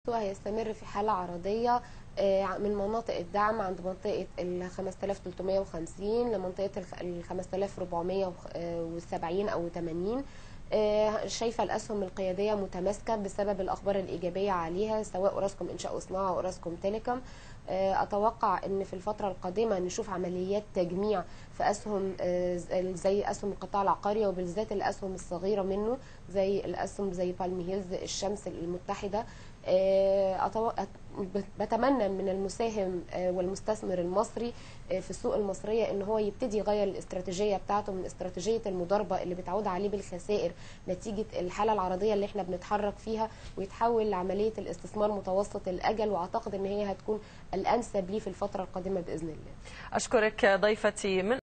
هيستمر في حالة عرضية آه، من مناطق الدعم عند منطقة ال 5350 لمنطقة ال 5470 أو 80 آه، شايفة الأسهم القيادية متماسكة بسبب الأخبار الإيجابية عليها سواء أوراسكوم إنشاء وصناعة أو أوراسكوم تيليكوم آه، أتوقع أن في الفترة القادمة نشوف عمليات تجميع في أسهم آه، زي أسهم القطاع العقاري وبالذات الأسهم الصغيرة منه زي الأسهم زي بالمي هيلز الشمس المتحدة بتمنى من المساهم والمستثمر المصري في السوق المصرية ان هو يبتدي يغير الاستراتيجية بتاعته من استراتيجية المضاربة اللي بتعود عليه بالخسائر نتيجة الحالة العرضية اللي احنا بنتحرك فيها ويتحول لعملية الاستثمار متوسط الأجل واعتقد ان هي هتكون الأنسب ليه في الفترة القادمة بإذن الله أشكرك ضيفتي من